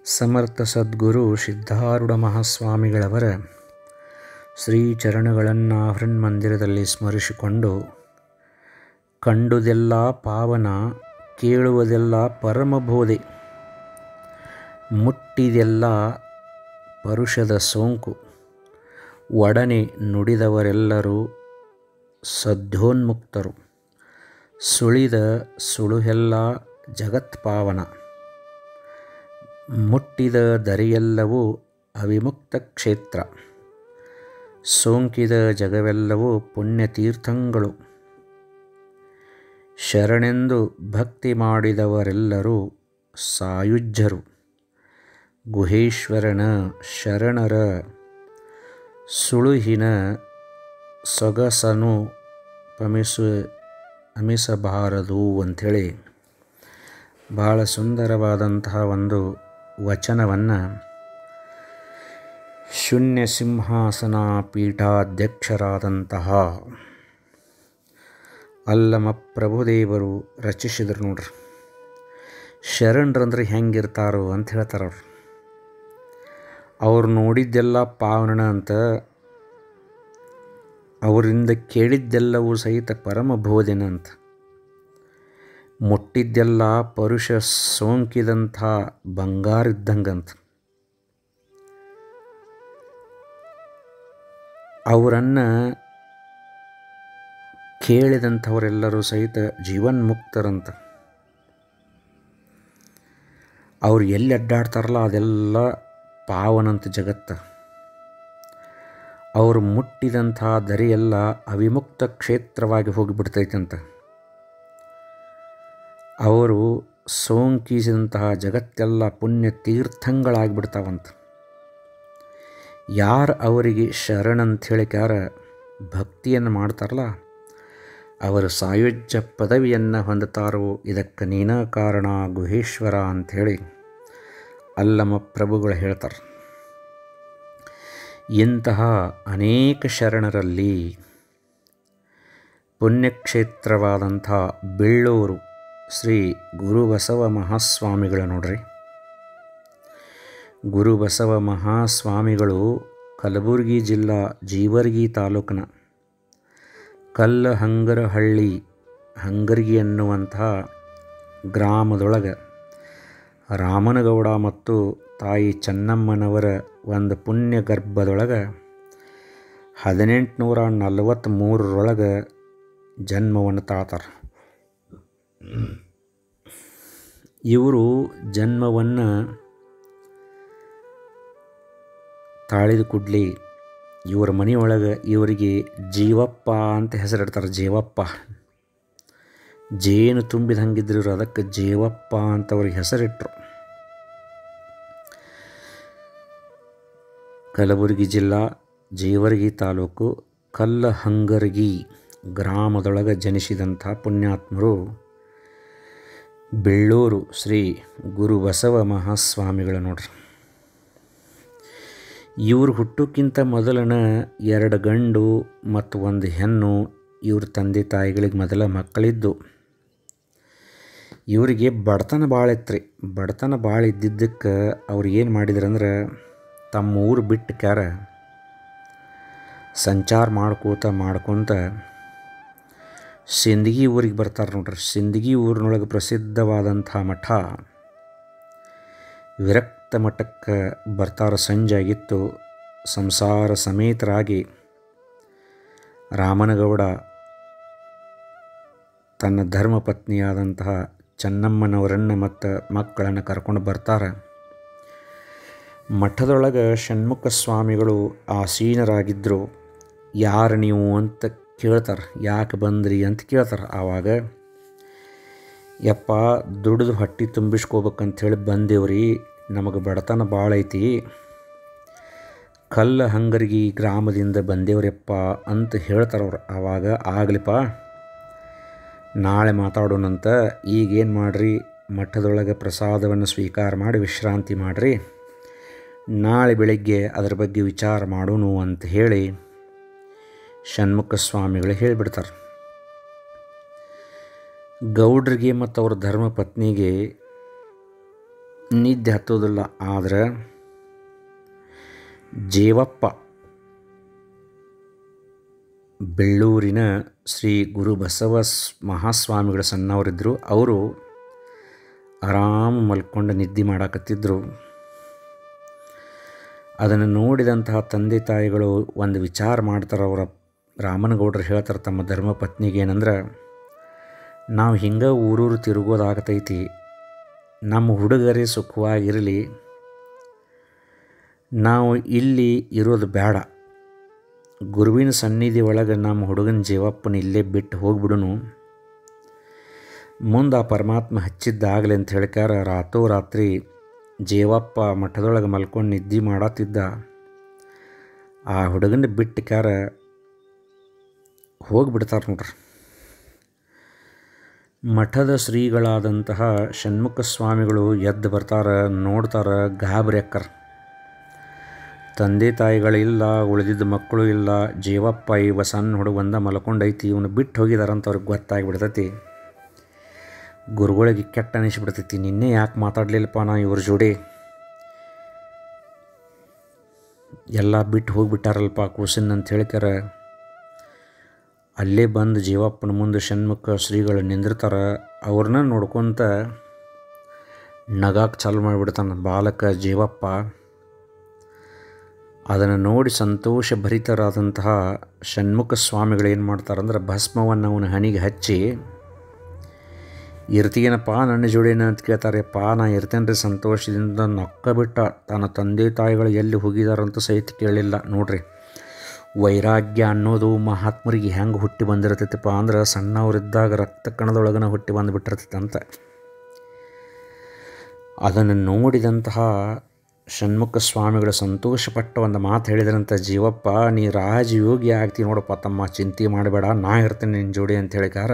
ಸಮರ್ಥ ಸದ್ಗುರು ಸಿದ್ಧಾರೂಢ ಮಹಾಸ್ವಾಮಿಗಳವರ ಶ್ರೀ ಚರಣಗಳನ್ನು ಹೃನ್ಮಂದಿರದಲ್ಲಿ ಸ್ಮರಿಸಿಕೊಂಡು ಕಂಡುದೆಲ್ಲ ಪಾವನ ಕೇಳುವುದೆಲ್ಲ ಪರಮಬೋಧೆ ಮುಟ್ಟಿದೆಲ್ಲ ಪರುಷದ ಸೋಂಕು ಒಡನೆ ನುಡಿದವರೆಲ್ಲರೂ ಸದ್ಯೋನ್ಮುಕ್ತರು ಸುಳಿದ ಸುಳುಹೆಲ್ಲ ಜಗತ್ಪಾವನ ಮುಟ್ಟಿದ ದರಿಯೆಲ್ಲವೂ ಅವಿಮುಕ್ತ ಕ್ಷೇತ್ರ ಸೋಂಕಿದ ಜಗವೆಲ್ಲವೂ ಪುಣ್ಯತೀರ್ಥಂಗಳು ಶರಣೆಂದು ಭಕ್ತಿ ಮಾಡಿದವರೆಲ್ಲರೂ ಸಾಯುಜ್ಯರು ಗುಹೇಶ್ವರನ ಶರಣರ ಸುಳುಹಿನ ಸೊಗಸನು ಪಮಿಸು ಅಮಿಸಬಾರದು ಅಂಥೇಳಿ ಭಾಳ ಸುಂದರವಾದಂತಹ ಒಂದು ವಚನವನ್ನು ಶೂನ್ಯ ಸಿಂಹಾಸನ ಪೀಠಾಧ್ಯಕ್ಷರಾದಂತಹ ಅಲ್ಲಮ ಪ್ರಭುದೇವರು ರಚಿಸಿದ್ರು ನೋಡ್ರಿ ಶರಣರಂದ್ರೆ ಹೆಂಗಿರ್ತಾರೋ ಅಂತ ಹೇಳ್ತಾರೆ ಅವ್ರು ಅವ್ರು ನೋಡಿದ್ದೆಲ್ಲ ಪಾವನ ಅಂತ ಅವರಿಂದ ಕೇಳಿದ್ದೆಲ್ಲವೂ ಸಹಿತ ಪರಮ ಬೋಧನ ಅಂತ ಮುಟ್ಟಿದ್ದೆಲ್ಲ ಪರುಷ ಸೋಂಕಿದಂಥ ಬಂಗಾರ ಇದ್ದಂಗಂತ ಅವರನ್ನು ಕೇಳಿದಂಥವರೆಲ್ಲರೂ ಸಹಿತ ಜೀವನ್ಮುಕ್ತರಂತ ಅವ್ರು ಎಲ್ಲಿ ಅಡ್ಡಾಡ್ತಾರಲ್ಲ ಅದೆಲ್ಲ ಪಾವನಂತ ಜಗತ್ತ ಅವರು ಮುಟ್ಟಿದಂಥ ದರಿಯೆಲ್ಲ ಅವಿಮುಕ್ತ ಕ್ಷೇತ್ರವಾಗಿ ಹೋಗಿಬಿಡ್ತೈತಂತ ಅವರು ಸೋಂಕಿಸಿದಂತಹ ಜಗತ್ತೆಲ್ಲ ಪುಣ್ಯ ತೀರ್ಥಂಗಳಾಗಿಬಿಡ್ತಾವಂತ ಯಾರು ಅವರಿಗೆ ಶರಣಂತ ಹೇಳಿಕ್ಯಾರ ಭಕ್ತಿಯನ್ನು ಮಾಡ್ತಾರಲ್ಲ ಅವರು ಸಾಯುಜ್ಯ ಪದವಿಯನ್ನು ಹೊಂದುತ್ತಾರೋ ಇದಕ್ಕೆ ನೀನ ಕಾರಣ ಗುಹೇಶ್ವರ ಅಂಥೇಳಿ ಅಲ್ಲಮ ಪ್ರಭುಗಳು ಹೇಳ್ತಾರೆ ಇಂತಹ ಅನೇಕ ಶರಣರಲ್ಲಿ ಪುಣ್ಯಕ್ಷೇತ್ರವಾದಂಥ ಬೆಳ್ಳೂರು ಶ್ರೀ ಗುರುಬಸವ ಮಹಾಸ್ವಾಮಿಗಳು ನೋಡ್ರಿ ಗುರುಬಸವ ಮಹಾಸ್ವಾಮಿಗಳು ಕಲಬುರಗಿ ಜಿಲ್ಲಾ ಜೀವರ್ಗಿ ತಾಲೂಕಿನ ಕಲ್ಲಹಂಗರಹಳ್ಳಿ ಹಂಗರ್ಗಿ ಅನ್ನುವಂತಹ ಗ್ರಾಮದೊಳಗೆ ರಾಮನಗೌಡ ಮತ್ತು ತಾಯಿ ಚೆನ್ನಮ್ಮನವರ ಒಂದು ಪುಣ್ಯ ಗರ್ಭದೊಳಗೆ ಹದಿನೆಂಟುನೂರ ನಲವತ್ತ್ಮೂರರೊಳಗೆ ಜನ್ಮವನ್ನು ತಾಳ್ತಾರೆ ಇವರು ಜನ್ಮವನ್ನು ತಾಳಿದ ಕೂಡಲೇ ಇವರ ಮನೆಯೊಳಗೆ ಇವರಿಗೆ ಜೀವಪ್ಪ ಅಂತ ಹೆಸರಿಡ್ತಾರೆ ಜೀವಪ್ಪ ಜೇನು ತುಂಬಿದ ಹಂಗಿದ್ರು ಇವ್ರು ಅದಕ್ಕೆ ಜೀವಪ್ಪ ಅಂತ ಅವ್ರಿಗೆ ಹೆಸರಿಟ್ಟರು ಕಲಬುರಗಿ ಜಿಲ್ಲಾ ಜೀವರ್ಗಿ ತಾಲೂಕು ಕಲ್ಲಹಂಗರ್ಗಿ ಗ್ರಾಮದೊಳಗೆ ಜನಿಸಿದಂಥ ಪುಣ್ಯಾತ್ಮರು ಬೆಳ್ಳೂರು ಶ್ರೀ ಗುರು ಬಸವ ಮಹಾಸ್ವಾಮಿಗಳು ನೋಡ್ರಿ ಇವರು ಹುಟ್ಟೋಕ್ಕಿಂತ ಮೊದಲನ ಎರಡು ಗಂಡು ಮತ್ತು ಒಂದು ಹೆಣ್ಣು ಇವ್ರ ತಂದೆ ತಾಯಿಗಳಿಗೆ ಮೊದಲ ಮಕ್ಕಳಿದ್ದು ಇವರಿಗೆ ಬಡತನ ಭಾಳ ಇತ್ತು ಬಡತನ ಭಾಳ ಇದ್ದಿದ್ದಕ್ಕೆ ಅವ್ರು ಏನು ಮಾಡಿದ್ರಂದ್ರೆ ತಮ್ಮ ಊರು ಬಿಟ್ಟು ಕ್ಯಾರ ಸಂಚಾರ ಮಾಡ್ಕೋತ ಮಾಡ್ಕೊತ ಸಿಂದಗಿ ಊರಿಗೆ ಬರ್ತಾರೆ ನೋಡ್ರಿ ಸಿಂದಗಿ ಊರಿನೊಳಗೆ ಪ್ರಸಿದ್ಧವಾದಂಥ ಮಠ ವಿರಕ್ತ ಮಠಕ್ಕೆ ಬರ್ತಾರ ಸಂಜೆ ಆಗಿತ್ತು ಸಂಸಾರ ಸಮೇತರಾಗಿ ರಾಮನಗೌಡ ತನ್ನ ಧರ್ಮಪತ್ನಿಯಾದಂತಹ ಚೆನ್ನಮ್ಮನವರನ್ನು ಮತ್ತು ಮಕ್ಕಳನ್ನು ಕರ್ಕೊಂಡು ಬರ್ತಾರೆ ಮಠದೊಳಗೆ ಷಣ್ಮುಖ ಸ್ವಾಮಿಗಳು ಆಸೀನರಾಗಿದ್ದರು ಯಾರು ನೀವು ಅಂತ ಕೇಳ್ತಾರೆ ಯಾಕೆ ಬಂದ್ರಿ ಅಂತ ಕೇಳ್ತಾರೆ ಆವಾಗ ಯಪ್ಪ ದುಡಿದು ಹೊಟ್ಟೆ ತುಂಬಿಸ್ಕೋಬೇಕಂಥೇಳಿ ಬಂದೇವ್ರಿ ನಮಗೆ ಬಡತನ ಭಾಳ ಐತಿ ಕಲ್ಲ ಹಂಗರ್ಗಿ ಗ್ರಾಮದಿಂದ ಬಂದೇವ್ರಪ್ಪ ಅಂತ ಹೇಳ್ತಾರೆ ಅವ್ರು ಆವಾಗ ಆಗಲಿಪ್ಪ ನಾಳೆ ಮಾತಾಡೋಣಂತ ಈಗೇನು ಮಾಡಿರಿ ಮಠದೊಳಗೆ ಪ್ರಸಾದವನ್ನು ಸ್ವೀಕಾರ ಮಾಡಿ ವಿಶ್ರಾಂತಿ ಮಾಡಿರಿ ನಾಳೆ ಬೆಳಗ್ಗೆ ಅದರ ಬಗ್ಗೆ ವಿಚಾರ ಮಾಡೋಣ ಅಂತ ಹೇಳಿ ಷಣ್ಮುಖ ಸ್ವಾಮಿಗಳು ಹೇಳಿಬಿಡ್ತಾರೆ ಗೌಡ್ರಿಗೆ ಮತ್ತು ಅವ್ರ ಧರ್ಮಪತ್ನಿಗೆ ನಿದ್ದೆ ಹತ್ತೋದಿಲ್ಲ ಆದರೆ ಜೇವಪ್ಪ ಬೆಳ್ಳೂರಿನ ಶ್ರೀ ಗುರು ಬಸವ ಸ್- ಮಹಾಸ್ವಾಮಿಗಳ ಸಣ್ಣವರಿದ್ದರು ಅವರು ಆರಾಮ್ ಮಲ್ಕೊಂಡು ನಿದ್ದೆ ಮಾಡಾಕತ್ತಿದ್ರು ಅದನ್ನು ನೋಡಿದಂತಹ ತಂದೆ ತಾಯಿಗಳು ಒಂದು ವಿಚಾರ ಮಾಡ್ತಾರೆ ಅವರ ರಾಮನಗೌಡರು ಹೇಳ್ತಾರೆ ತಮ್ಮ ಧರ್ಮಪತ್ನಿಗೆ ಏನಂದ್ರೆ ನಾವು ಹಿಂಗೆ ಊರೂರು ತಿರುಗೋದಾಗತೈತಿ ನಮ್ಮ ಹುಡುಗರೇ ಸುಖವಾಗಿರಲಿ ನಾವು ಇಲ್ಲಿ ಇರೋದು ಬೇಡ ಗುರುವಿನ ಸನ್ನಿಧಿ ಒಳಗೆ ನಮ್ಮ ಹುಡುಗನ ಜೀವಪ್ಪನ ಇಲ್ಲೇ ಬಿಟ್ಟು ಹೋಗ್ಬಿಡುನು ಮುಂದೆ ಆ ಪರಮಾತ್ಮ ಹಚ್ಚಿದ್ದಾಗಲಿ ಅಂತ ಹೇಳ್ಕಾರ ರಾತ್ರೋರಾತ್ರಿ ಜೀವಪ್ಪ ಮಠದೊಳಗೆ ಮಲ್ಕೊಂಡು ನಿದ್ದೆ ಮಾಡತ್ತಿದ್ದ ಆ ಹುಡುಗನ ಬಿಟ್ಟು ಕ್ಯಾರ ಹೋಗಿಬಿಡ್ತಾರೆ ನೋಡ್ರಿ ಮಠದ ಶ್ರೀಗಳಾದಂತಹ ಷಣ್ಮುಖ ಸ್ವಾಮಿಗಳು ಎದ್ದು ಬರ್ತಾರೆ ನೋಡ್ತಾರೆ ಗಾಬರಿ ಅಕ್ಕರ ತಂದೆ ತಾಯಿಗಳಿಲ್ಲ ಉಳಿದಿದ್ದ ಮಕ್ಕಳು ಇಲ್ಲ ಜೀವಪ್ಪ ಇವ ಸಣ್ಣ ಹುಡುಗ ಒಂದ ಮಲ್ಕೊಂಡೈತಿ ಇವನು ಬಿಟ್ಟು ಹೋಗಿದಾರಂತ ಅವ್ರಿಗೆ ಗೊತ್ತಾಗಿಬಿಡ್ತೈತಿ ಗುರುಗಳಿಗೆ ಕೆಟ್ಟ ಅನಿಸ್ಬಿಡ್ತೈತಿ ನಿನ್ನೆ ಯಾಕೆ ಮಾತಾಡಲಿಲ್ಲಪ್ಪ ನಾ ಇವ್ರ ಜೋಡಿ ಎಲ್ಲ ಬಿಟ್ಟು ಹೋಗಿಬಿಟ್ಟಾರಲ್ಪ ಕೂಸಿನ ಅಂತ ಹೇಳ್ಕ್ಯಾರ ಅಲ್ಲೇ ಬಂದು ಜೀವಪ್ಪನ ಮುಂದೆ ಷಣ್ಮುಖ ಶ್ರೀಗಳು ನಿಂದಿರ್ತಾರೆ ಅವ್ರನ್ನ ನೋಡ್ಕೊತ ನಗಾಕ್ ಚಾಲು ಮಾಡಿಬಿಡ್ತಾನೆ ಬಾಲಕ ಜೀವಪ್ಪ ಅದನ್ನು ನೋಡಿ ಸಂತೋಷ ಭರಿತರಾದಂತಹ ಷಣ್ಮುಖ ಸ್ವಾಮಿಗಳು ಏನು ಮಾಡ್ತಾರಂದ್ರೆ ಭಸ್ಮವನ್ನು ಅವನ ಹಣಿಗೆ ಹಚ್ಚಿ ಇರ್ತೀನಪ್ಪ ನನ್ನ ಜೋಡಿನ ಅಂತ ಕೇಳ್ತಾರೆಪ್ಪ ನಾ ಇರ್ತೇನೆ ರೀ ಸಂತೋಷದಿಂದ ನಕ್ಕ ಬಿಟ್ಟ ತನ್ನ ತಂದೆ ತಾಯಿಗಳು ಎಲ್ಲಿ ಹೋಗಿದಾರಂತ ಸಹಿತ ಕೇಳಿಲ್ಲ ನೋಡ್ರಿ ವೈರಾಗ್ಯ ಅನ್ನೋದು ಮಹಾತ್ಮರಿಗೆ ಹೆಂಗೆ ಹುಟ್ಟಿ ಬಂದಿರ್ತೈತಪ್ಪ ಅಂದ್ರೆ ಸಣ್ಣವರಿದ್ದಾಗ ರಕ್ತ ಕಣದೊಳಗನ ಹುಟ್ಟಿ ಬಂದುಬಿಟ್ಟಿರ್ತೈತೆ ಅಂತ ಅದನ್ನು ನೋಡಿದಂತಹ ಷಣ್ಮುಖ ಸ್ವಾಮಿಗಳು ಸಂತೋಷಪಟ್ಟ ಒಂದು ಮಾತು ಹೇಳಿದ್ರಂತ ಜೀವಪ್ಪ ನೀ ರಾಜಯೋಗಿ ಆಗ್ತಿ ನೋಡಪ್ಪ ತಮ್ಮ ಚಿಂತೆ ಮಾಡಬೇಡ ನಾ ಇರ್ತೇನೆ ನಿನ್ನ ಜೋಡಿ ಅಂತ ಹೇಳಿಕಾರ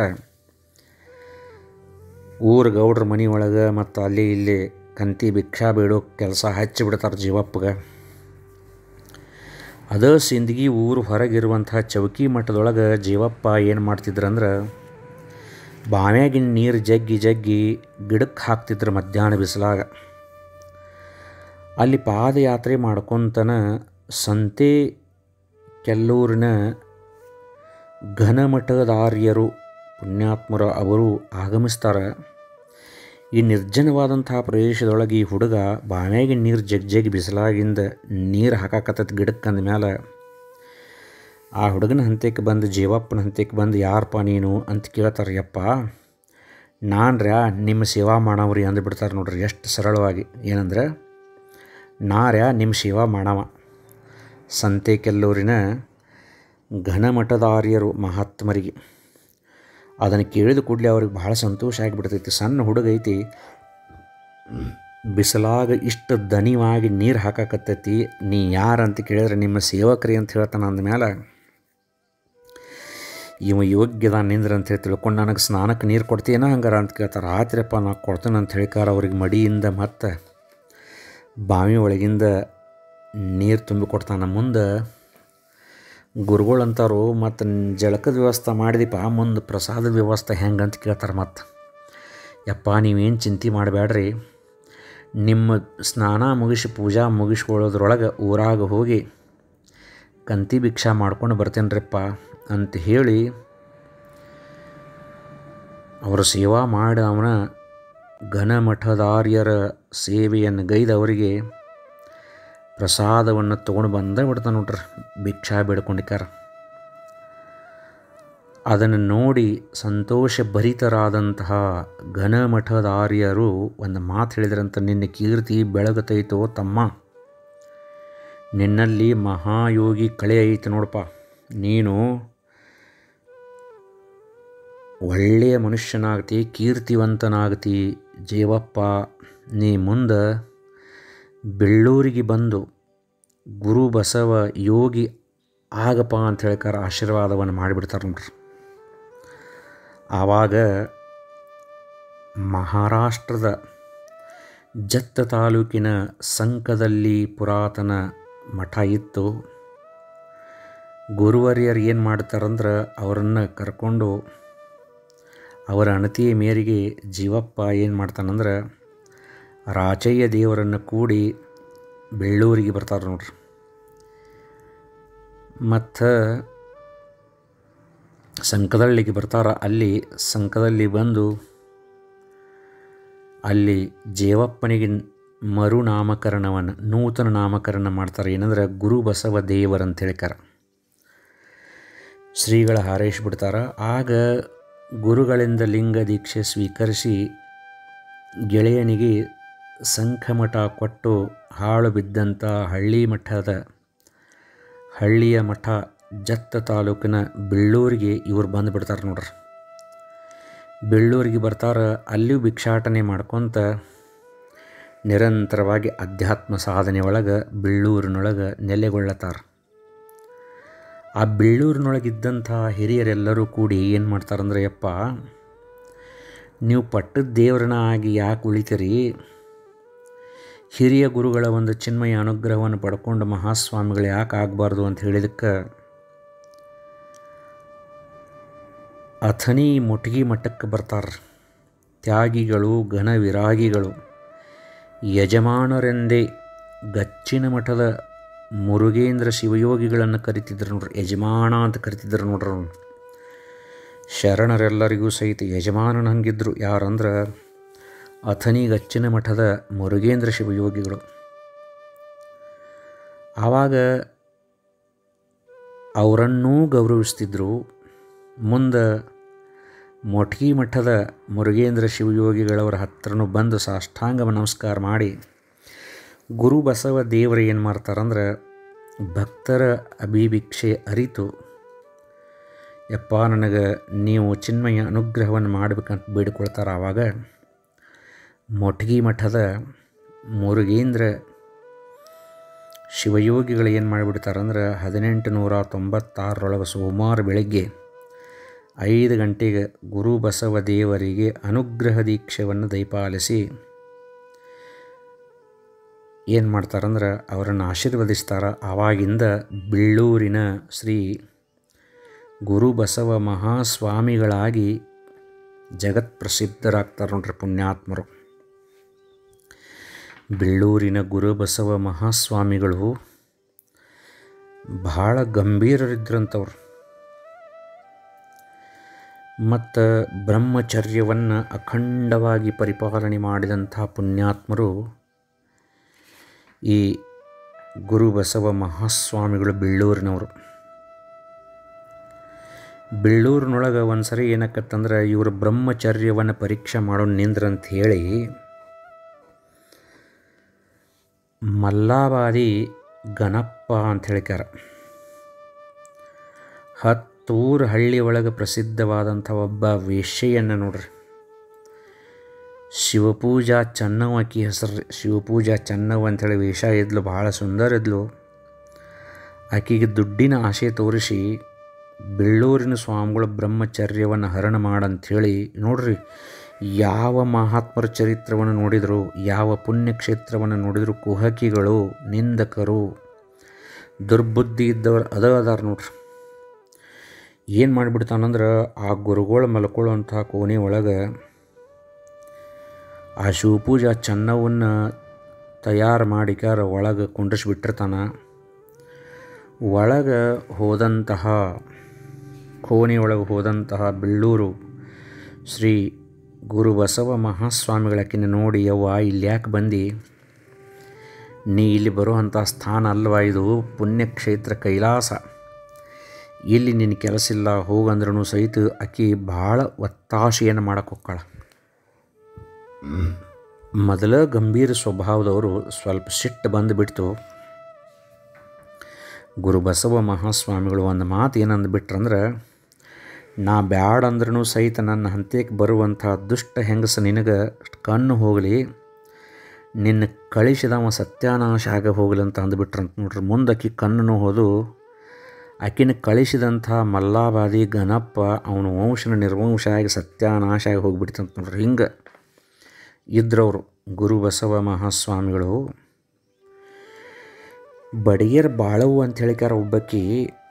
ಊರ ಗೌಡ್ರ ಮನೆ ಒಳಗೆ ಮತ್ತು ಅಲ್ಲಿ ಇಲ್ಲಿ ಕಂತಿ ಭಿಕ್ಷಾ ಬೇಡೋ ಕೆಲಸ ಹಚ್ಚಿ ಬಿಡ್ತಾರೆ ಜೀವಪ್ಪಗೆ ಅದ ಸಿಂದಗಿ ಊರು ಹೊರಗಿರುವಂತಹ ಚೌಕಿ ಮಠದೊಳಗೆ ಜೀವಪ್ಪ ಏನು ಮಾಡ್ತಿದ್ರಂದ್ರೆ ಬಾವ್ಯಾಗಿನ ನೀರು ಜಗ್ಗಿ ಜಗ್ಗಿ ಗಿಡಕ್ಕೆ ಹಾಕ್ತಿದ್ರು ಮಧ್ಯಾಹ್ನ ಬಿಸಿಲಾಗ ಅಲ್ಲಿ ಪಾದಯಾತ್ರೆ ಮಾಡ್ಕೊತನ ಸಂತೆ ಕೆಲ್ಲೂರಿನ ಘನಮಠದಾರ್ಯರು ಪುಣ್ಯಾತ್ಮರು ಅವರು ಆಗಮಿಸ್ತಾರೆ ಈ ನಿರ್ಜನವಾದಂತಹ ಪ್ರದೇಶದೊಳಗೆ ಈ ಹುಡುಗ ಬಾವ್ಯಾಗಿನ ನೀರು ಜಗ್ ಜಗ್ ಬಿಸಿಲಾಗಿಂದ ನೀರು ಹಾಕಾಕತ್ತೈತಿ ಗಿಡಕ್ಕೆ ಅಂದಮೇಲೆ ಆ ಹುಡುಗನ ಹಂತಕ್ಕೆ ಬಂದು ಜೀವಪ್ಪನ ಹಂತಕ್ಕೆ ಬಂದು ಯಾರಪ್ಪ ನೀನು ಅಂತ ಕೇಳ್ತಾರೆ ಯಪ್ಪ ನಾನು ರೀ ನಿಮ್ಮ ಸೇವಾ ಮಾಡವ್ರಿ ಅಂದ್ಬಿಡ್ತಾರೆ ನೋಡ್ರಿ ಎಷ್ಟು ಸರಳವಾಗಿ ಏನಂದ್ರೆ ನಾ ರೀ ನಿಮ್ಮ ಸೇವಾ ಮಾಡವ ಸಂತೆ ಕೆಲ್ಲೂರಿನ ಘನಮಠದಾರ್ಯರು ಮಹಾತ್ಮರಿಗೆ ಅದನ್ನು ಕೇಳಿದ ಕೂಡಲೇ ಅವ್ರಿಗೆ ಭಾಳ ಸಂತೋಷ ಆಗಿಬಿಡ್ತೈತಿ ಸಣ್ಣ ಹುಡುಗ ಐತಿ ಬಿಸಿಲಾಗ ಇಷ್ಟು ದನಿವಾಗಿ ನೀರು ಹಾಕಾಕತ್ತೈತಿ ನೀ ಯಾರಂತ ಕೇಳಿದ್ರೆ ನಿಮ್ಮ ಸೇವಕರಿ ಅಂತ ಹೇಳ್ತಾನೆ ಅಂದಮೇಲೆ ಇವ ಯೋಗ್ಯದ ನಿಂದ್ರ ಅಂತ ಹೇಳಿ ತಿಳ್ಕೊಂಡು ನನಗೆ ಸ್ನಾನಕ್ಕೆ ನೀರು ಕೊಡ್ತೀನ ಹಂಗಾರ ಅಂತ ಕೇಳ್ತಾರೆ ಆತ್ರಿಯಪ್ಪ ನಾ ಕೊಡ್ತೇನೆ ಅಂತ ಹೇಳಿಕಾರ ಅವ್ರಿಗೆ ಮಡಿಯಿಂದ ಮತ್ತು ಬಾವಿ ಒಳಗಿಂದ ನೀರು ತುಂಬಿ ಕೊಡ್ತಾನೆ ಮುಂದೆ ಗುರುಗಳು ಅಂತಾರು ಮತ್ತು ಜಳಕದ ವ್ಯವಸ್ಥೆ ಮಾಡಿದಿಪ್ಪ ಮುಂದೆ ಪ್ರಸಾದದ ವ್ಯವಸ್ಥೆ ಹೆಂಗೆ ಅಂತ ಕೇಳ್ತಾರೆ ಮತ್ತು ಯಪ್ಪ ನೀವೇನು ಚಿಂತೆ ಮಾಡಬೇಡ್ರಿ ನಿಮ್ಮ ಸ್ನಾನ ಮುಗಿಸಿ ಪೂಜಾ ಮುಗಿಸ್ಕೊಳ್ಳೋದ್ರೊಳಗೆ ಊರಾಗ ಹೋಗಿ ಕಂತಿ ಭಿಕ್ಷಾ ಮಾಡ್ಕೊಂಡು ಬರ್ತೇನ್ರಿಪ್ಪ ಅಂತ ಹೇಳಿ ಅವರ ಸೇವಾ ಮಾಡಿ ಅವನ ಘನಮಠದಾರ್ಯರ ಸೇವೆಯನ್ನು ಗೈದು ಅವರಿಗೆ ಪ್ರಸಾದವನ್ನು ತೊಗೊಂಡು ಬಂದೇ ಬಿಡ್ತಾನೆ ನೋಡ್ರಿ ಭಿಕ್ಷಾ ಬೇಡ್ಕೊಂಡಿಕಾರ ಅದನ್ನು ನೋಡಿ ಸಂತೋಷ ಭರಿತರಾದಂತಹ ಘನಮಠದಾರ್ಯರು ಒಂದು ಮಾತು ಹೇಳಿದ್ರಂತ ನಿನ್ನ ಕೀರ್ತಿ ಬೆಳಗತೈತೋ ತಮ್ಮ ನಿನ್ನಲ್ಲಿ ಮಹಾಯೋಗಿ ಕಳೆ ಐತೆ ನೋಡಪ್ಪ ನೀನು ಒಳ್ಳೆಯ ಮನುಷ್ಯನಾಗ್ತಿ ಕೀರ್ತಿವಂತನಾಗ್ತಿ ಜೀವಪ್ಪ ನೀ ಮುಂದೆ ಬೆಳ್ಳೂರಿಗೆ ಬಂದು ಗುರು ಬಸವ ಯೋಗಿ ಆಗಪ್ಪ ಅಂತ ಹೇಳ್ಕಾರ ಆಶೀರ್ವಾದವನ್ನು ಮಾಡಿಬಿಡ್ತಾರೆ ನೋಡ್ರಿ ಆವಾಗ ಮಹಾರಾಷ್ಟ್ರದ ಜತ್ತ ತಾಲೂಕಿನ ಸಂಕದಲ್ಲಿ ಪುರಾತನ ಮಠ ಇತ್ತು ಗುರುವರಿಯರು ಏನು ಮಾಡ್ತಾರಂದ್ರೆ ಅವರನ್ನು ಕರ್ಕೊಂಡು ಅವರ ಅಣತಿಯ ಮೇರೆಗೆ ಜೀವಪ್ಪ ಏನು ಮಾಡ್ತಾನಂದ್ರೆ ರಾಚಯ್ಯ ದೇವರನ್ನು ಕೂಡಿ ಬೆಳ್ಳೂರಿಗೆ ಬರ್ತಾರೆ ನೋಡ್ರಿ ಮತ್ತು ಸಂಕದಳ್ಳಿಗೆ ಬರ್ತಾರೆ ಅಲ್ಲಿ ಸಂಕದಲ್ಲಿ ಬಂದು ಅಲ್ಲಿ ಜೇವಪ್ಪನಿಗೆ ಮರು ನಾಮಕರಣವನ್ನು ನೂತನ ನಾಮಕರಣ ಮಾಡ್ತಾರೆ ಏನಂದ್ರೆ ಗುರು ಬಸವ ದೇವರ ಅಂತ ಹೇಳ್ತಾರೆ ಶ್ರೀಗಳ ಹಾರೈಸಿಬಿಡ್ತಾರೆ ಆಗ ಗುರುಗಳಿಂದ ಲಿಂಗ ದೀಕ್ಷೆ ಸ್ವೀಕರಿಸಿ ಗೆಳೆಯನಿಗೆ ಸಂಖಮಠ ಕೊಟ್ಟು ಹಾಳು ಬಿದ್ದಂಥ ಹಳ್ಳಿ ಮಠದ ಹಳ್ಳಿಯ ಮಠ ಜತ್ತ ತಾಲೂಕಿನ ಬೆಳ್ಳೂರಿಗೆ ಇವ್ರು ಬಂದುಬಿಡ್ತಾರೆ ನೋಡ್ರಿ ಬೆಳ್ಳೂರಿಗೆ ಬರ್ತಾರೆ ಅಲ್ಲಿಯೂ ಭಿಕ್ಷಾಟನೆ ಮಾಡ್ಕೊತ ನಿರಂತರವಾಗಿ ಅಧ್ಯಾತ್ಮ ಸಾಧನೆ ಒಳಗೆ ಬೆಳ್ಳೂರಿನೊಳಗೆ ನೆಲೆಗೊಳ್ಳತಾರ ಆ ಬೆಳ್ಳೂರಿನೊಳಗಿದ್ದಂಥ ಹಿರಿಯರೆಲ್ಲರೂ ಕೂಡಿ ಏನು ಮಾಡ್ತಾರಂದ್ರೆ ಯಪ್ಪ ನೀವು ಪಟ್ಟದ ದೇವ್ರನ್ನ ಆಗಿ ಯಾಕೆ ಉಳಿತೀರಿ ಹಿರಿಯ ಗುರುಗಳ ಒಂದು ಚಿನ್ಮಯ ಅನುಗ್ರಹವನ್ನು ಪಡ್ಕೊಂಡು ಮಹಾಸ್ವಾಮಿಗಳು ಯಾಕೆ ಆಗಬಾರ್ದು ಅಂತ ಹೇಳಿದಕ್ಕೆ ಅಥನಿ ಮುಟ್ಗಿ ಮಠಕ್ಕೆ ಬರ್ತಾರೆ ತ್ಯಾಗಿಗಳು ಘನ ವಿರಾಗಿಗಳು ಯಜಮಾನರೆಂದೇ ಗಚ್ಚಿನ ಮಠದ ಮುರುಗೇಂದ್ರ ಶಿವಯೋಗಿಗಳನ್ನು ಕರಿತಿದ್ರು ನೋಡ್ರಿ ಯಜಮಾನ ಅಂತ ಕರಿತಿದ್ರು ನೋಡ್ರಿ ಅವ್ನು ಶರಣರೆಲ್ಲರಿಗೂ ಸಹಿತ ಯಜಮಾನನ ಹಂಗಿದ್ರು ಯಾರಂದ್ರೆ ಅಥನಿ ಗಚ್ಚಿನ ಮಠದ ಮುರುಗೇಂದ್ರ ಶಿವಯೋಗಿಗಳು ಆವಾಗ ಅವರನ್ನೂ ಗೌರವಿಸ್ತಿದ್ರು ಮುಂದೆ ಮೊಟ್ಗಿ ಮಠದ ಮುರುಗೇಂದ್ರ ಶಿವಯೋಗಿಗಳವರ ಹತ್ರನೂ ಬಂದು ಸಾಷ್ಟಾಂಗ ನಮಸ್ಕಾರ ಮಾಡಿ ಗುರು ಬಸವ ದೇವರು ಏನು ಮಾಡ್ತಾರಂದ್ರೆ ಭಕ್ತರ ಅಭಿಭಿಕ್ಷೆ ಅರಿತು ಯಪ್ಪ ನನಗೆ ನೀವು ಚಿನ್ಮಯ ಅನುಗ್ರಹವನ್ನು ಮಾಡಬೇಕಂತ ಬೇಡಿಕೊಳ್ತಾರೆ ಆವಾಗ ಮೊಟ್ಗಿ ಮಠದ ಮುರುಗೇಂದ್ರ ಶಿವಯೋಗಿಗಳು ಏನು ಮಾಡಿಬಿಡ್ತಾರಂದ್ರೆ ಹದಿನೆಂಟು ನೂರ ತೊಂಬತ್ತಾರರೊಳಗೆ ಸೋಮವಾರ ಬೆಳಗ್ಗೆ ಐದು ಗಂಟೆಗೆ ಗುರು ಬಸವ ದೇವರಿಗೆ ಅನುಗ್ರಹ ದೀಕ್ಷೆಯನ್ನು ದಯಪಾಲಿಸಿ ಏನು ಮಾಡ್ತಾರಂದ್ರೆ ಅವರನ್ನು ಆಶೀರ್ವದಿಸ್ತಾರೆ ಆವಾಗಿಂದ ಬೆಳ್ಳೂರಿನ ಶ್ರೀ ಗುರು ಬಸವ ಮಹಾಸ್ವಾಮಿಗಳಾಗಿ ಜಗತ್ ಪ್ರಸಿದ್ಧರಾಗ್ತಾರೆ ನೋಡ್ರಿ ಪುಣ್ಯಾತ್ಮರು ಬೆಳ್ಳೂರಿನ ಗುರು ಬಸವ ಮಹಾಸ್ವಾಮಿಗಳು ಭಾಳ ಗಂಭೀರರಿದ್ರಂಥವ್ರು ಮತ್ತು ಬ್ರಹ್ಮಚರ್ಯವನ್ನು ಅಖಂಡವಾಗಿ ಪರಿಪಾಲನೆ ಮಾಡಿದಂಥ ಪುಣ್ಯಾತ್ಮರು ಈ ಗುರು ಬಸವ ಮಹಾಸ್ವಾಮಿಗಳು ಬೆಳ್ಳೂರಿನವರು ಬೆಳ್ಳೂರಿನೊಳಗೆ ಒಂದು ಸರಿ ಏನಕ್ಕತ್ತಂದ್ರೆ ಇವರು ಬ್ರಹ್ಮಚರ್ಯವನ್ನು ಪರೀಕ್ಷೆ ಮಾಡೋ ನಿಂದ್ರಂತ ಹೇಳಿ ಮಲ್ಲಾಬಾದಿ ಗಣಪ್ಪ ಅಂತ ಹೇಳಿಕಾರ ಹತ್ತೂರು ಹಳ್ಳಿ ಒಳಗೆ ಪ್ರಸಿದ್ಧವಾದಂಥ ಒಬ್ಬ ವೇಶ್ಯೆಯನ್ನು ನೋಡ್ರಿ ಶಿವಪೂಜಾ ಚೆನ್ನವ್ ಆಕಿ ಹೆಸರು ಶಿವಪೂಜಾ ಚೆನ್ನವ್ ಅಂಥೇಳಿ ವೇಷ ಇದ್ಲು ಭಾಳ ಸುಂದರ ಇದ್ಲು ಆಕೆಗೆ ದುಡ್ಡಿನ ಆಸೆ ತೋರಿಸಿ ಬೆಳ್ಳೂರಿನ ಸ್ವಾಮಿಗಳು ಬ್ರಹ್ಮಚರ್ಯವನ್ನು ಹರಣ ಮಾಡಂಥೇಳಿ ನೋಡ್ರಿ ಯಾವ ಮಹಾತ್ಮರ ಚರಿತ್ರವನ್ನು ನೋಡಿದರು ಯಾವ ಪುಣ್ಯಕ್ಷೇತ್ರವನ್ನು ನೋಡಿದ್ರು ಕುಹಕಿಗಳು ನಿಂದಕರು ದುರ್ಬುದ್ಧಿ ಇದ್ದವ್ರು ಅದ ಅದಾರ ನೋಡ್ರಿ ಏನು ಮಾಡಿಬಿಡ್ತಾನಂದ್ರೆ ಆ ಗುರುಗಳು ಮಲ್ಕೊಳ್ಳುವಂಥ ಕೋಣೆ ಒಳಗೆ ಆ ಶಿವಪೂಜಾ ಚೆನ್ನವನ್ನು ತಯಾರು ಮಾಡಿಕಾರ ಒಳಗೆ ಕುಂಡ್ರಿಸ್ಬಿಟ್ಟಿರ್ತಾನ ಒಳಗೆ ಹೋದಂತಹ ಕೋಣೆ ಒಳಗೆ ಹೋದಂತಹ ಬೆಳ್ಳೂರು ಶ್ರೀ ಗುರು ಬಸವ ಮಹಾಸ್ವಾಮಿಗಳಕ್ಕಿನ ನೋಡಿ ಯವ್ವ ಇಲ್ಲಿ ಯಾಕೆ ಬಂದು ನೀ ಇಲ್ಲಿ ಬರುವಂಥ ಸ್ಥಾನ ಅಲ್ವಾ ಇದು ಪುಣ್ಯಕ್ಷೇತ್ರ ಕೈಲಾಸ ಇಲ್ಲಿ ನಿನ್ನ ಕೆಲಸ ಇಲ್ಲ ಹೋಗಂದ್ರೂ ಸಹಿತ ಆಕಿ ಭಾಳ ಒತ್ತಾಶೆಯನ್ನು ಮಾಡಕ್ಕೆ ಹೋಗ್ತಾಳ ಮೊದಲ ಗಂಭೀರ ಸ್ವಭಾವದವರು ಸ್ವಲ್ಪ ಸಿಟ್ಟು ಬಂದುಬಿಡ್ತು ಗುರು ಬಸವ ಮಹಾಸ್ವಾಮಿಗಳು ಒಂದು ಮಾತು ಏನಂದು ಬಿಟ್ರಂದ್ರೆ ನಾ ಬ್ಯಾಡ ಅಂದ್ರೂ ಸಹಿತ ನನ್ನ ಹಂತಕ್ಕೆ ಬರುವಂಥ ದುಷ್ಟ ಹೆಂಗಸ ನಿನಗೆ ಕಣ್ಣು ಹೋಗಲಿ ನಿನ್ನ ಕಳಿಸಿದವ ಸತ್ಯಾನಾಶ ಆಗ ಹೋಗಲಿ ಅಂತ ಅಂದುಬಿಟ್ರಂತ ನೋಡ್ರಿ ಮುಂದೆ ಆಕಿ ಕಣ್ಣು ಹೋದು ಆಕಿನ ಕಳಿಸಿದಂಥ ಮಲ್ಲಾಬಾದಿ ಗಣಪ್ಪ ಅವನ ವಂಶನ ನಿರ್ವಂಶ ಆಗಿ ಸತ್ಯಾನಾಶ ಆಗಿ ಹೋಗ್ಬಿಡ್ತಂತ ನೋಡ್ರಿ ಹಿಂಗೆ ಇದ್ರವರು ಗುರು ಬಸವ ಮಹಾಸ್ವಾಮಿಗಳು ಬಡಿಗೇರ್ ಬಾಳವು ಅಂತ ಹೇಳಿಕಾರ ಒಬ್ಬಾಕಿ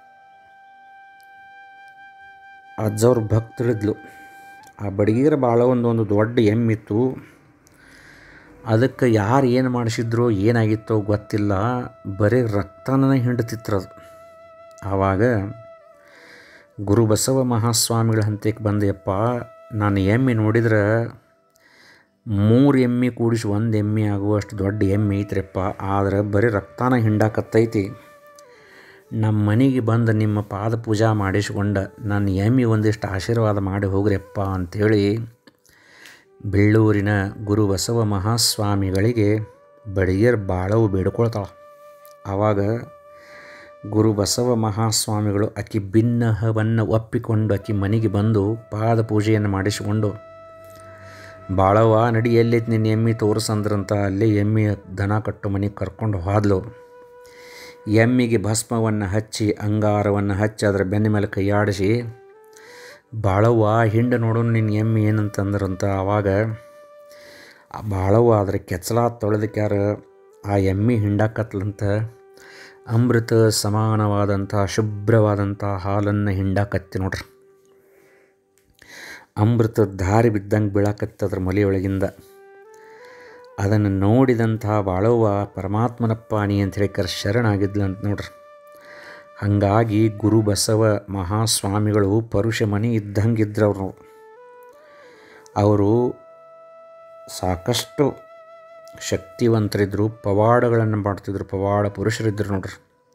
ಅಜ್ಜವ್ರ ಭಕ್ತರಿದ್ಲು ಆ ಬಡಿಗೇರ ಬಾಳವಂದು ಒಂದು ದೊಡ್ಡ ಎಮ್ಮಿತ್ತು ಅದಕ್ಕೆ ಯಾರು ಏನು ಮಾಡಿಸಿದ್ರೋ ಏನಾಗಿತ್ತೋ ಗೊತ್ತಿಲ್ಲ ಬರೀ ರಕ್ತನ ಹಿಂಡ್ತಿತ್ತು ಆವಾಗ ಗುರು ಬಸವ ಮಹಾಸ್ವಾಮಿಗಳ ಹಂತಕ್ಕೆ ಬಂದೆಯಪ್ಪ ನಾನು ಎಮ್ಮೆ ನೋಡಿದ್ರೆ ಮೂರು ಎಮ್ಮೆ ಕೂಡಿಸಿ ಒಂದು ಎಮ್ಮೆ ಆಗುವಷ್ಟು ದೊಡ್ಡ ಎಮ್ಮೆ ಐತ್ರಿಪ್ಪ ಆದ್ರೆ ಬರೀ ರಕ್ತನ ಹಿಂಡಾಕತ್ತೈತಿ ನಮ್ಮ ಮನೆಗೆ ಬಂದು ನಿಮ್ಮ ಪಾದ ಪೂಜಾ ಮಾಡಿಸ್ಕೊಂಡು ನನ್ನ ಎಮ್ಮೆ ಒಂದಿಷ್ಟು ಆಶೀರ್ವಾದ ಮಾಡಿ ಹೋಗ್ರಿಯಪ್ಪ ಅಂಥೇಳಿ ಬೆಳ್ಳೂರಿನ ಗುರು ಬಸವ ಮಹಾಸ್ವಾಮಿಗಳಿಗೆ ಬಡಿಗೇರ್ ಬಾಳವು ಬೇಡ್ಕೊಳ್ತಾಳೆ ಆವಾಗ ಗುರು ಬಸವ ಮಹಾಸ್ವಾಮಿಗಳು ಆಕಿ ಭಿನ್ನಹವನ್ನು ಒಪ್ಪಿಕೊಂಡು ಆಕಿ ಮನೆಗೆ ಬಂದು ಪಾದ ಪೂಜೆಯನ್ನು ಮಾಡಿಸಿಕೊಂಡು ಬಾಳವ್ವ ನಡಿ ಎಲ್ಲೈತಿ ನಿನ್ನ ಎಮ್ಮೆ ತೋರಿಸಂದ್ರಂತ ಅಲ್ಲೇ ಎಮ್ಮೆ ದನ ಕಟ್ಟು ಮನೆಗೆ ಕರ್ಕೊಂಡು ಹೋದ್ಲು ಎಮ್ಮಿಗೆ ಭಸ್ಮವನ್ನು ಹಚ್ಚಿ ಅಂಗಾರವನ್ನು ಹಚ್ಚಿ ಅದರ ಬೆನ್ನ ಮೇಲೆ ಕೈಯಾಡಿಸಿ ಬಾಳವ್ವ ಹಿಂಡು ನೋಡೋಣ ನಿನ್ನ ಎಮ್ಮೆ ಏನಂತಂದ್ರಂತ ಆವಾಗ ಆ ಬಾಳವ್ವ ಅದರ ಕೆಚ್ಚಲ ತೊಳೆದಕ್ಯಾರ ಆ ಎಮ್ಮೆ ಹಿಂಡಾಕತ್ಲಂತ ಅಮೃತ ಸಮಾನವಾದಂಥ ಶುಭ್ರವಾದಂಥ ಹಾಲನ್ನು ಹಿಂಡಾಕತ್ತಿ ನೋಡ್ರಿ ಅಮೃತ ದಾರಿ ಬಿದ್ದಂಗೆ ಬೀಳಾಕತ್ತದ್ರ ಮಲೆಯೊಳಗಿಂದ ಅದನ್ನು ನೋಡಿದಂಥ ಬಾಳವ್ವ ಪರಮಾತ್ಮನಪ್ಪ ನೀ ಅಂತ ಹೇಳಿಕರ್ ಶರಣಾಗಿದ್ಲು ಅಂತ ನೋಡ್ರಿ ಹಾಗಾಗಿ ಗುರು ಬಸವ ಮಹಾಸ್ವಾಮಿಗಳು ಪರುಷ ಮನೆ ಇದ್ದಂಗೆ ಇದ್ರವ್ರು ಅವರು ಸಾಕಷ್ಟು ಶಕ್ತಿವಂತರಿದ್ದರು ಪವಾಡಗಳನ್ನು ಮಾಡ್ತಿದ್ರು ಪವಾಡ ಪುರುಷರಿದ್ದರು ನೋಡ್ರಿ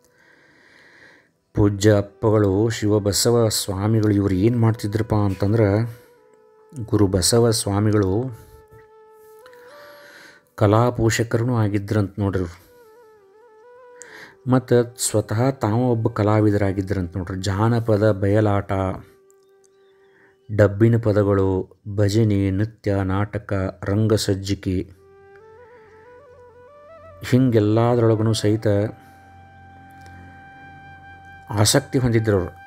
ಪೂಜ್ಯ ಅಪ್ಪಗಳು ಶಿವಬಸವ ಸ್ವಾಮಿಗಳು ಇವರು ಏನು ಮಾಡ್ತಿದ್ರಪ್ಪ ಅಂತಂದ್ರೆ ಗುರು ಬಸವ ಸ್ವಾಮಿಗಳು ಕಲಾಪೋಷಕರೂ ಆಗಿದ್ರಂತ ನೋಡ್ರಿ ಇವ್ರು ಮತ್ತು ಸ್ವತಃ ತಾವು ಒಬ್ಬ ಕಲಾವಿದರಾಗಿದ್ದರಂತ ನೋಡ್ರಿ ಜಾನಪದ ಬಯಲಾಟ ಡಬ್ಬಿನ ಪದಗಳು ಭಜನೆ ನೃತ್ಯ ನಾಟಕ ರಂಗಸಜ್ಜಿಕೆ ಹಿಂಗೆಲ್ಲದರೊಳಗೂ ಸಹಿತ ಆಸಕ್ತಿ ಹೊಂದಿದ್ರು ಅವರು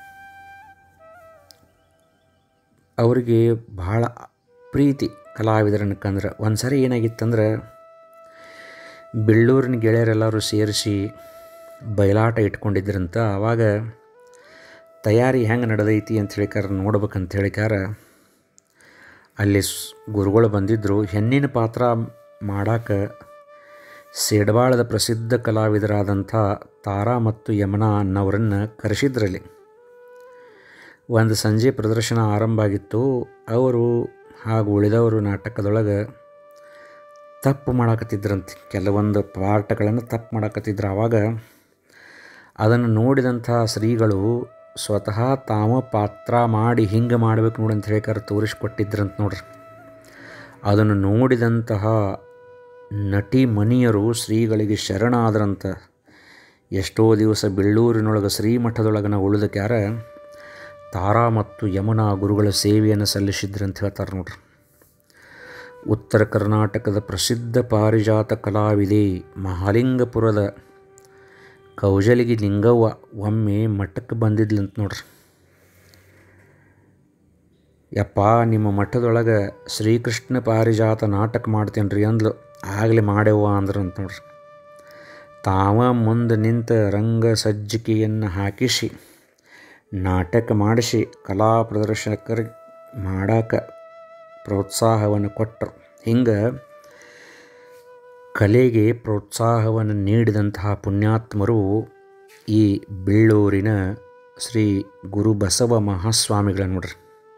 ಅವರಿಗೆ ಭಾಳ ಪ್ರೀತಿ ಕಲಾವಿದರನ್ನಕ್ಕಂದ್ರೆ ಒಂದು ಸರಿ ಏನಾಗಿತ್ತಂದ್ರೆ ಬೆಳ್ಳೂರಿನ ಗೆಳೆಯರೆಲ್ಲರೂ ಸೇರಿಸಿ ಬಯಲಾಟ ಇಟ್ಕೊಂಡಿದ್ರಂತ ಆವಾಗ ತಯಾರಿ ಹೆಂಗೆ ನಡೆದೈತಿ ಅಂತ ಹೇಳಿಕಾರ ನೋಡ್ಬೇಕಂತ ಹೇಳಿಕಾರ ಅಲ್ಲಿ ಸ್ ಗುರುಗಳು ಬಂದಿದ್ದರು ಹೆಣ್ಣಿನ ಪಾತ್ರ ಮಾಡಾಕ ಸೇಡಬಾಳದ ಪ್ರಸಿದ್ಧ ಕಲಾವಿದರಾದಂಥ ತಾರಾ ಮತ್ತು ಯಮನಾ ಅನ್ನೋರನ್ನು ಕರೆಸಿದ್ರಲ್ಲಿ ಒಂದು ಸಂಜೆ ಪ್ರದರ್ಶನ ಆರಂಭ ಆಗಿತ್ತು ಅವರು ಹಾಗೂ ಉಳಿದವರು ನಾಟಕದೊಳಗೆ ತಪ್ಪು ಮಾಡಾಕತ್ತಿದ್ರಂತೆ ಕೆಲವೊಂದು ಪಾಠಗಳನ್ನು ತಪ್ಪು ಮಾಡಾಕತ್ತಿದ್ರು ಆವಾಗ ಅದನ್ನು ನೋಡಿದಂಥ ಶ್ರೀಗಳು ಸ್ವತಃ ತಾವ ಪಾತ್ರ ಮಾಡಿ ಹಿಂಗೆ ಮಾಡ್ಬೇಕು ನೋಡಿ ಅಂತ ಹೇಳಿಕಾರ ತೋರಿಸ್ಕೊಟ್ಟಿದ್ರಂತ ನೋಡ್ರಿ ಅದನ್ನು ನೋಡಿದಂತಹ ನಟಿ ಮನಿಯರು ಶ್ರೀಗಳಿಗೆ ಶರಣಾದ್ರಂತ ಎಷ್ಟೋ ದಿವಸ ಬೆಳ್ಳೂರಿನೊಳಗೆ ಶ್ರೀಮಠದೊಳಗನ ಉಳಿದಕ್ಯಾರ ತಾರಾ ಮತ್ತು ಯಮುನಾ ಗುರುಗಳ ಸೇವೆಯನ್ನು ಸಲ್ಲಿಸಿದ್ರಂತ ಹೇಳ್ತಾರೆ ನೋಡ್ರಿ ಉತ್ತರ ಕರ್ನಾಟಕದ ಪ್ರಸಿದ್ಧ ಪಾರಿಜಾತ ಕಲಾವಿದೆ ಮಹಾಲಿಂಗಪುರದ ಕೌಜಲಿಗೆ ಲಿಂಗವ್ವ ಒಮ್ಮೆ ಮಠಕ್ಕೆ ಬಂದಿದ್ಲಂತ ನೋಡ್ರಿ ಯಪ್ಪ ನಿಮ್ಮ ಮಠದೊಳಗೆ ಶ್ರೀಕೃಷ್ಣ ಪಾರಿಜಾತ ನಾಟಕ ಮಾಡ್ತೇನೆ ರೀ ಅಂದ್ಲು ಆಗಲೇ ಮಾಡ್ಯವ್ವ ಅಂದ್ರಂತ ನೋಡ್ರಿ ತಾವ ಮುಂದೆ ನಿಂತ ರಂಗ ಸಜ್ಜಿಕೆಯನ್ನು ಹಾಕಿಸಿ ನಾಟಕ ಮಾಡಿಸಿ ಕಲಾ ಪ್ರದರ್ಶಕರಿಗೆ ಮಾಡಾಕ ಪ್ರೋತ್ಸಾಹವನ್ನು ಕೊಟ್ಟರು ಹಿಂಗೆ ಕಲೆಗೆ ಪ್ರೋತ್ಸಾಹವನ್ನು ನೀಡಿದಂತಹ ಪುಣ್ಯಾತ್ಮರು ಈ ಬೆಳ್ಳೂರಿನ ಶ್ರೀ ಗುರು ಬಸವ ಮಹಾಸ್ವಾಮಿಗಳ ನೋಡ್ರಿ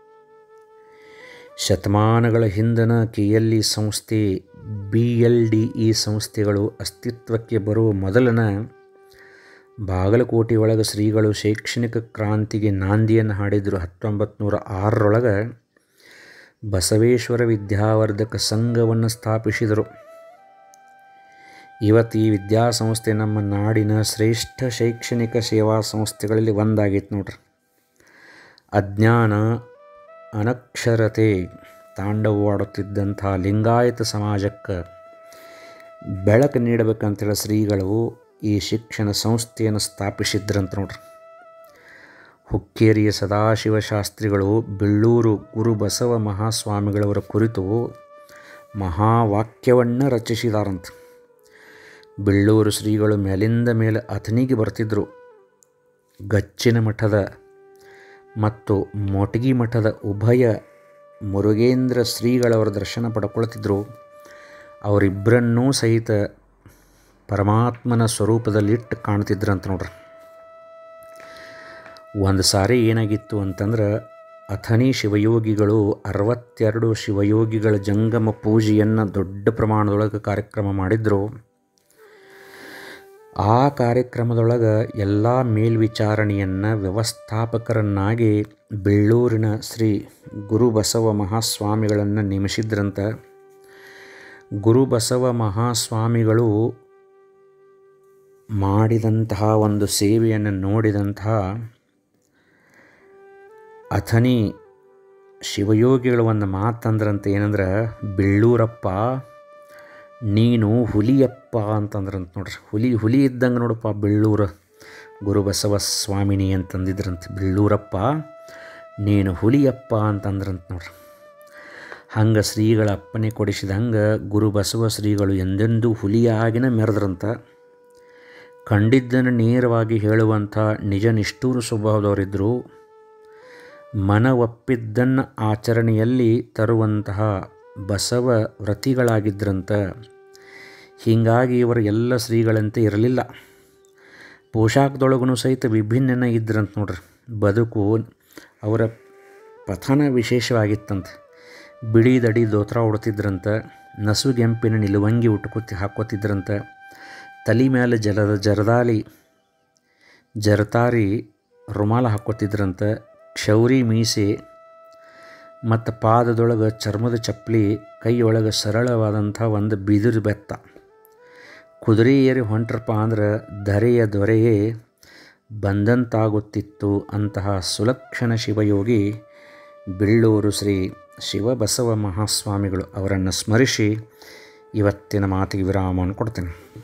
ಶತಮಾನಗಳ ಹಿಂದನ ಕೆ ಎಲ್ ಇ ಸಂಸ್ಥೆ ಬಿ ಎಲ್ ಡಿ ಇ ಸಂಸ್ಥೆಗಳು ಅಸ್ತಿತ್ವಕ್ಕೆ ಬರುವ ಮೊದಲನ ಬಾಗಲಕೋಟೆ ಒಳಗೆ ಶ್ರೀಗಳು ಶೈಕ್ಷಣಿಕ ಕ್ರಾಂತಿಗೆ ನಾಂದಿಯನ್ನು ಹಾಡಿದರು ಹತ್ತೊಂಬತ್ತು ನೂರ ಆರರೊಳಗೆ ಬಸವೇಶ್ವರ ವಿದ್ಯಾವರ್ಧಕ ಸಂಘವನ್ನು ಸ್ಥಾಪಿಸಿದರು ಇವತ್ತು ಈ ವಿದ್ಯಾಸಂಸ್ಥೆ ನಮ್ಮ ನಾಡಿನ ಶ್ರೇಷ್ಠ ಶೈಕ್ಷಣಿಕ ಸೇವಾ ಸಂಸ್ಥೆಗಳಲ್ಲಿ ಒಂದಾಗಿತ್ತು ನೋಡ್ರಿ ಅಜ್ಞಾನ ಅನಕ್ಷರತೆ ತಾಂಡವವಾಡುತ್ತಿದ್ದಂಥ ಲಿಂಗಾಯತ ಸಮಾಜಕ್ಕೆ ಬೆಳಕು ನೀಡಬೇಕಂತೇಳಿ ಶ್ರೀಗಳು ಈ ಶಿಕ್ಷಣ ಸಂಸ್ಥೆಯನ್ನು ಸ್ಥಾಪಿಸಿದ್ರಂತ ನೋಡ್ರಿ ಹುಕ್ಕೇರಿಯ ಸದಾಶಿವ ಶಾಸ್ತ್ರಿಗಳು ಬೆಳ್ಳೂರು ಗುರು ಬಸವ ಮಹಾಸ್ವಾಮಿಗಳವರ ಕುರಿತು ಮಹಾವಾಕ್ಯವನ್ನು ರಚಿಸಿದಾರಂತ ಬೆಳ್ಳೂರು ಶ್ರೀಗಳು ಮೇಲಿಂದ ಮೇಲೆ ಅಥಣಿಗೆ ಬರ್ತಿದ್ದರು ಗಚ್ಚಿನ ಮಠದ ಮತ್ತು ಮೊಟಗಿ ಮಠದ ಉಭಯ ಮುರುಗೇಂದ್ರ ಶ್ರೀಗಳವರ ದರ್ಶನ ಪಡ್ಕೊಳ್ತಿದ್ರು ಅವರಿಬ್ಬರನ್ನೂ ಸಹಿತ ಪರಮಾತ್ಮನ ಸ್ವರೂಪದಲ್ಲಿಟ್ಟು ಕಾಣ್ತಿದ್ರಂತ ನೋಡ್ರಿ ಒಂದು ಸಾರಿ ಏನಾಗಿತ್ತು ಅಂತಂದ್ರೆ ಅಥನಿ ಶಿವಯೋಗಿಗಳು ಅರವತ್ತೆರಡು ಶಿವಯೋಗಿಗಳ ಜಂಗಮ ಪೂಜೆಯನ್ನು ದೊಡ್ಡ ಪ್ರಮಾಣದೊಳಗೆ ಕಾರ್ಯಕ್ರಮ ಮಾಡಿದ್ರು ಆ ಕಾರ್ಯಕ್ರಮದೊಳಗೆ ಎಲ್ಲ ಮೇಲ್ವಿಚಾರಣೆಯನ್ನು ವ್ಯವಸ್ಥಾಪಕರನ್ನಾಗಿ ಬೆಳ್ಳೂರಿನ ಶ್ರೀ ಗುರುಬಸವ ಮಹಾಸ್ವಾಮಿಗಳನ್ನು ನೇಮಿಸಿದ್ರಂತ ಗುರುಬಸವ ಮಹಾಸ್ವಾಮಿಗಳು ಮಾಡಿದಂತಹ ಒಂದು ಸೇವೆಯನ್ನು ನೋಡಿದಂತಹ ಅಥನಿ ಶಿವಯೋಗಿಗಳು ಒಂದು ಮಾತಂದ್ರಂತ ಏನಂದ್ರೆ ಬೆಳ್ಳೂರಪ್ಪ ನೀನು ಹುಲಿಯಪ್ಪ ಅಂತಂದ್ರಂತ ನೋಡ್ರಿ ಹುಲಿ ಹುಲಿ ಇದ್ದಂಗೆ ನೋಡಪ್ಪ ಬೆಳ್ಳೂರು ಗುರುಬಸವ ಸ್ವಾಮಿನಿ ಅಂತಂದಿದ್ರಂತ ಬೆಳ್ಳೂರಪ್ಪ ನೀನು ಹುಲಿಯಪ್ಪ ಅಂತಂದ್ರಂತ ನೋಡ್ರಿ ಹಂಗೆ ಶ್ರೀಗಳ ಅಪ್ಪನೆ ಕೊಡಿಸಿದಂಗೆ ಗುರು ಬಸವ ಶ್ರೀಗಳು ಎಂದೆಂದೂ ಹುಲಿಯಾಗಿನ ಮೆರೆದ್ರಂತ ಕಂಡಿದ್ದನ್ನು ನೇರವಾಗಿ ಹೇಳುವಂಥ ನಿಜ ನಿಷ್ಠೂರ ಸ್ವಭಾವದವರಿದ್ದರು ಮನ ಒಪ್ಪಿದ್ದನ್ನು ಆಚರಣೆಯಲ್ಲಿ ತರುವಂತಹ ಬಸವ ವ್ರತಿಗಳಾಗಿದ್ದರಂತ ಹೀಗಾಗಿ ಇವರು ಎಲ್ಲ ಶ್ರೀಗಳಂತೆ ಇರಲಿಲ್ಲ ಪೋಷಾಕದೊಳಗೂ ಸಹಿತ ವಿಭಿನ್ನ ಇದ್ರಂತ ನೋಡ್ರಿ ಬದುಕು ಅವರ ಪಥನ ವಿಶೇಷವಾಗಿತ್ತಂತೆ ಬಿಳಿ ದಡಿ ದೋತ್ರ ಉಡ್ತಿದ್ರಂತ ನಸುಗೆಂಪಿನ ನಿಲುವಂಗಿ ಉಟ್ಕೊತಿ ಹಾಕ್ಕೋತಿದ್ರಂತ ತಲೆ ಮೇಲೆ ಜಲದ ಜರದಾಲಿ ಜರತಾರಿ ರುಮಾಲ ಹಾಕ್ಕೋತಿದ್ರಂತ ಕ್ಷೌರಿ ಮೀಸೆ ಮತ್ತು ಪಾದದೊಳಗೆ ಚರ್ಮದ ಚಪ್ಪಲಿ ಕೈಯೊಳಗೆ ಸರಳವಾದಂಥ ಒಂದು ಬಿದಿರು ಬೆತ್ತ ಕುದುರೆ ಏರಿ ಹೊಂಟ್ರಪ್ಪ ಅಂದ್ರೆ ಧರೆಯ ದೊರೆಯೇ ಬಂದಂತಾಗುತ್ತಿತ್ತು ಅಂತಹ ಸುಲಕ್ಷಣ ಶಿವಯೋಗಿ ಬೆಳ್ಳೂರು ಶ್ರೀ ಶಿವಬಸವ ಮಹಾಸ್ವಾಮಿಗಳು ಅವರನ್ನು ಸ್ಮರಿಸಿ ಇವತ್ತಿನ ಮಾತಿಗೆ ವಿರಾಮವನ್ನು ಕೊಡ್ತೇನೆ